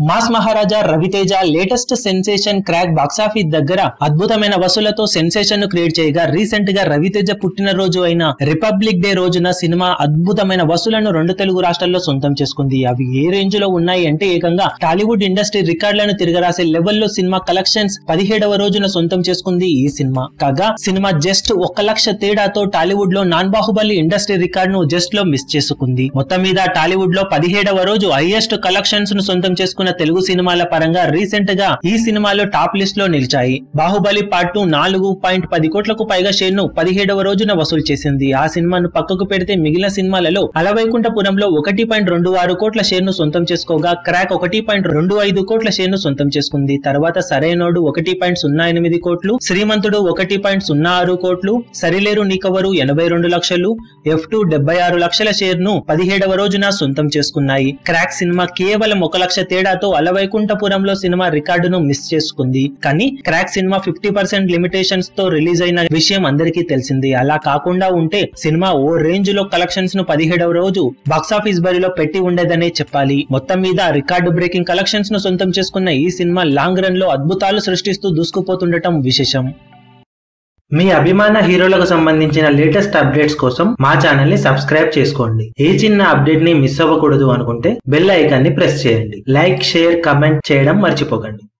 mass Maharaja Raviteja latest sensation Krack box office దగ్గర అద్భుతమైన వసూలతో సెన్సేషన్ ను క్రియేట్ చేయగా రీసెంట్ గా రవితేజ పుట్టినరోజు అయిన రిపబ్లిక్ డే రోజున సినిమా అద్భుతమైన వసూలను రెండు తెలుగు రాష్ట్రాల్లో సొంతం చేసుకుంది అవి ఏ రేంజ్ లో ఉన్నాయి అంటే ఏకంగా టాలీవుడ్ ఇండస్ట్రీ రికార్డులను తిరగరాసే లెవెల్లో సినిమా కలెక్షన్స్ పదిహేడవ రోజున సొంతం చేసుకుంది ఈ సినిమా కాగా సినిమా జస్ట్ ఒక్క లక్ష తేడాతో టాలీవుడ్ లో నాన్ బాహుబలి ఇండస్ట్రీ రికార్డ్ ను జస్ట్ లో మిస్ చేసుకుంది మొత్తం మీద టాలీవుడ్ లో పదిహేడవ రోజు హైయెస్ట్ కలెక్షన్స్ ను సొంతం చేసుకున్న తెలుగు సినిమాల పరంగా రీసెంట్ గా ఈ సినిమాలో టాప్ లిస్ట్ లో నిలిచాయి బాహుబలి పార్ట్ టూ నాలుగు పాయింట్ పది కోట్లకు పైగా షేర్ ను పదిహేడవ రోజున వసూలు చేసింది ఆ సినిమాను పక్కకు పెడితే మిగిలిన సినిమాలలో అలవైకుంఠపురంలో ఒకటి పాయింట్ రెండు ఆరు కోట్ల షేర్ ను సొంతం చేసుకోగా క్రాక్ ఒకటి పాయింట్ రెండు ఐదు కోట్ల షేర్ ను సొంతం చేసుకుంది తర్వాత సరైనోడు ఒకటి పాయింట్ సున్నా ఎనిమిది కోట్లు శ్రీమంతుడు ఒకటి పాయింట్ సున్నా ఆరు కోట్లు సరిలేరు నీకవరు ఎనభై రెండు లక్షలు ఎఫ్ టూ డెబ్బై ఆరు లక్షల షేర్ ను పదిహేడవ రోజున సొంతం చేసుకున్నాయి క్రాక్ సినిమా కేవలం ఒక లక్ష తేడాతో అలవైకుంఠపురంలో సినిమా రికార్డును మిస్ చేసుకుంది కానీ Krack cinema fifty percent limitations తో రిలీజ్ అయిన విషయం అందరికీ తెలిసింది అలా కాకుండా ఉంటే సినిమా ఓ రేంజ్ లో కలెక్షన్స్ ను పదిహేడవ రోజు బాక్సాఫీస్ బరిలో పెట్టి ఉండేదనే చెప్పాలి మొత్తం మీద రికార్డు బ్రేకింగ్ కలెక్షన్స్ ను సొంతం చేసుకున్న ఈ సినిమా లాంగ్ రన్ లో అద్భుతాలు సృష్టిస్తూ దూసుకుపోతుండటం విశేషం మీ అభిమాన హీరోలకు సంబంధించిన లేటెస్ట్ అప్డేట్స్ కోసం మా ఛానల్ ని సబ్స్క్రైబ్ చేసుకోండి ఏ చిన్న అప్డేట్ ని మిస్ అవ్వకూడదు అనుకుంటే బెల్ ఐకాన్ ని ప్రెస్ చేయండి లైక్ షేర్ కమెంట్ చేయడం మర్చిపోకండి